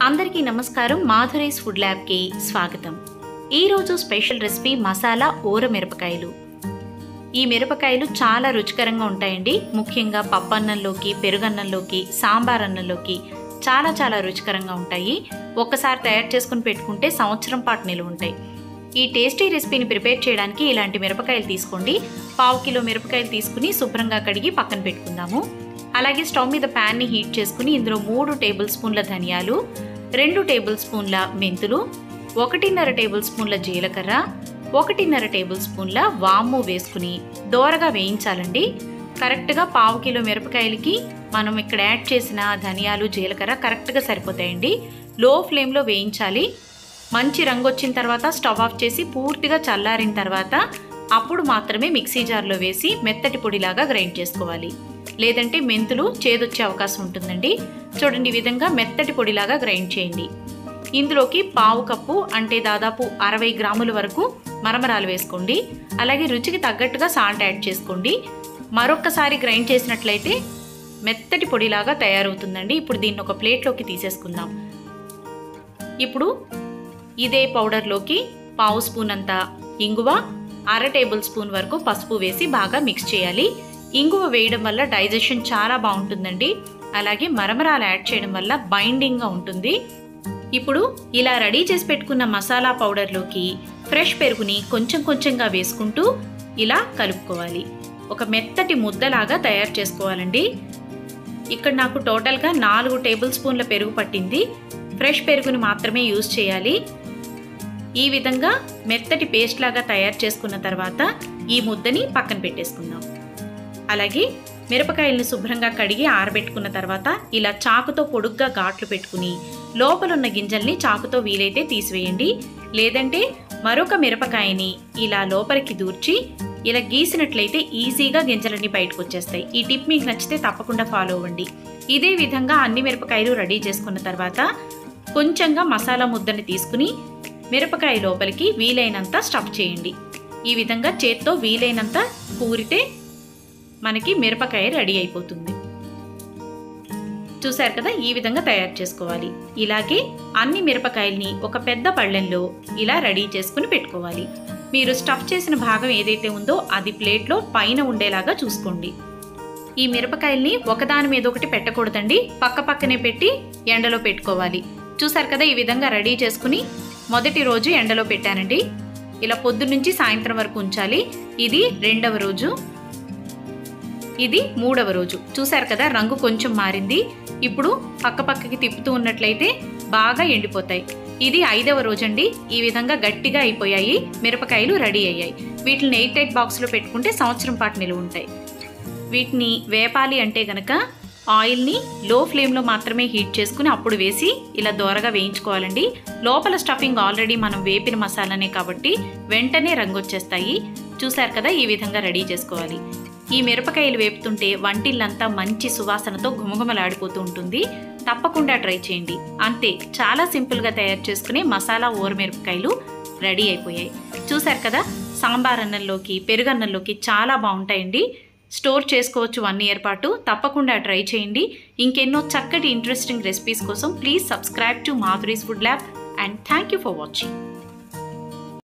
అందరికీ నమస్కారం మాధురీస్ ఫుడ్ ల్యాబ్కి స్వాగతం ఈరోజు స్పెషల్ రెసిపీ మసాలా ఊర మిరపకాయలు ఈ మిరపకాయలు చాలా రుచికరంగా ఉంటాయండి ముఖ్యంగా పప్పన్నంలోకి పెరుగన్నంలోకి సాంబార్ అన్నంలోకి చాలా చాలా రుచికరంగా ఉంటాయి ఒక్కసారి తయారు చేసుకుని పెట్టుకుంటే సంవత్సరం పాటు నిలువ ఉంటాయి ఈ టేస్టీ రెసిపీని ప్రిపేర్ చేయడానికి ఇలాంటి మిరపకాయలు తీసుకోండి పావు కిలో మిరపకాయలు తీసుకుని శుభ్రంగా కడిగి పక్కన పెట్టుకుందాము అలాగే స్టవ్ మీద ప్యాన్ని హీట్ చేసుకుని ఇందులో మూడు టేబుల్ స్పూన్ల ధనియాలు రెండు టేబుల్ స్పూన్ల మెంతులు ఒకటిన్నర టేబుల్ స్పూన్ల జీలకర్ర ఒకటిన్నర టేబుల్ స్పూన్ల వాము వేసుకుని దోరగా వేయించాలండి కరెక్ట్గా పావు కిలో మిరపకాయలకి మనం ఇక్కడ యాడ్ చేసిన ధనియాలు జీలకర్ర కరెక్ట్గా సరిపోతాయండి లో ఫ్లేమ్లో వేయించాలి మంచి రంగు వచ్చిన తర్వాత స్టవ్ ఆఫ్ చేసి పూర్తిగా చల్లారిన తర్వాత అప్పుడు మాత్రమే మిక్సీ జార్లో వేసి మెత్తటి పొడిలాగా గ్రైండ్ చేసుకోవాలి లేదంటే మెంతులు చేదొచ్చే అవకాశం ఉంటుందండి చూడండి ఈ విధంగా మెత్తటి పొడిలాగా గ్రైండ్ చేయండి ఇందులోకి పావు కప్పు అంటే దాదాపు అరవై గ్రాముల వరకు మరమరాలు వేసుకోండి అలాగే రుచికి తగ్గట్టుగా సాల్ట్ యాడ్ చేసుకోండి మరొక్కసారి గ్రైండ్ చేసినట్లయితే మెత్తటి పొడిలాగా తయారవుతుందండి ఇప్పుడు దీన్ని ఒక ప్లేట్లోకి తీసేసుకుందాం ఇప్పుడు ఇదే పౌడర్లోకి పావు స్పూన్ అంత ఇంగువ అర టేబుల్ స్పూన్ వరకు పసుపు వేసి బాగా మిక్స్ చేయాలి ఇంగువ వేయడం వల్ల డైజెషన్ చాలా బాగుంటుందండి అలాగే మరమరాలు యాడ్ చేయడం వల్ల బైండింగ్గా ఉంటుంది ఇప్పుడు ఇలా రెడీ చేసి పెట్టుకున్న మసాలా పౌడర్లోకి ఫ్రెష్ పెరుగుని కొంచెం కొంచెంగా వేసుకుంటూ ఇలా కలుపుకోవాలి ఒక మెత్తటి ముద్దలాగా తయారు చేసుకోవాలండి ఇక్కడ నాకు టోటల్గా నాలుగు టేబుల్ స్పూన్ల పెరుగు పట్టింది ఫ్రెష్ పెరుగుని మాత్రమే యూజ్ చేయాలి ఈ విధంగా మెత్తటి పేస్ట్ లాగా తయారు చేసుకున్న తర్వాత ఈ ముద్దని పక్కన పెట్టేసుకుందాం అలాగే మిరపకాయలను శుభ్రంగా కడిగి ఆరబెట్టుకున్న తర్వాత ఇలా చాకుతో పొడుగ్గా ఘాట్లు పెట్టుకుని లోపలున్న గింజల్ని చాకుతో వీలైతే తీసివేయండి లేదంటే మరొక మిరపకాయని ఇలా లోపలికి దూర్చి ఇలా గీసినట్లయితే ఈజీగా గింజలన్నీ బయటకు వచ్చేస్తాయి ఈ టిప్ మీకు నచ్చితే తప్పకుండా ఫాలో అవ్వండి ఇదే విధంగా అన్ని మిరపకాయలు రెడీ చేసుకున్న తర్వాత కొంచెంగా మసాలా ముద్దని తీసుకుని మిరపకాయ లోపలికి వీలైనంత స్టఫ్ చేయండి ఈ విధంగా చేత్తో వీలైనంత కూరితే మనకి మిరపకాయ రెడీ అయిపోతుంది చూశారు కదా ఈ విధంగా తయారు చేసుకోవాలి ఇలాగే అన్ని మిరపకాయల్ని ఒక పెద్ద పళ్ళెంలో ఇలా రెడీ చేసుకుని పెట్టుకోవాలి మీరు స్టఫ్ చేసిన భాగం ఏదైతే ఉందో అది ప్లేట్లో పైన ఉండేలాగా చూసుకోండి ఈ మిరపకాయల్ని ఒకదాని మీద ఒకటి పెట్టకూడదండి పక్క పక్కనే పెట్టి ఎండలో పెట్టుకోవాలి చూసారు కదా ఈ విధంగా రెడీ చేసుకుని మొదటి రోజు ఎండలో పెట్టానండి ఇలా పొద్దు నుంచి సాయంత్రం వరకు ఉంచాలి ఇది రెండవ రోజు ఇది మూడవ రోజు చూసారు కదా రంగు కొంచెం మారింది ఇప్పుడు పక్క పక్కకి తిప్పుతూ ఉన్నట్లయితే బాగా ఎండిపోతాయి ఇది ఐదవ రోజండి ఈ విధంగా గట్టిగా అయిపోయాయి మిరపకాయలు రెడీ అయ్యాయి వీటిని ఎయిట్ ఎయిట్ బాక్స్లో పెట్టుకుంటే సంవత్సరం పాటు నిలువ ఉంటాయి వీటిని వేపాలి అంటే గనక ఆయిల్ని లో ఫ్లేమ్లో మాత్రమే హీట్ చేసుకుని అప్పుడు వేసి ఇలా దోరగా వేయించుకోవాలండి లోపల స్టఫింగ్ ఆల్రెడీ మనం వేపిన మసాలానే కాబట్టి వెంటనే రంగు వచ్చేస్తాయి చూసారు కదా ఈ విధంగా రెడీ చేసుకోవాలి ఈ మిరపకాయలు వేపుతుంటే వంటిల్లంతా మంచి సువాసనతో ఘుమఘుమలాడిపోతూ ఉంటుంది తప్పకుండా ట్రై చేయండి అంతే చాలా సింపుల్గా తయారు చేసుకునే మసాలా ఊర మిరపకాయలు రెడీ అయిపోయాయి చూసారు కదా సాంబార్ అన్నంలోకి పెరుగన్నంలోకి చాలా బాగుంటాయండి స్టోర్ చేసుకోవచ్చు వన్ ఇయర్ పాటు తప్పకుండా ట్రై చేయండి ఇంకెన్నో చక్కటి ఇంట్రెస్టింగ్ రెసిపీస్ కోసం please subscribe to Madhuri's food lab and thank you for watching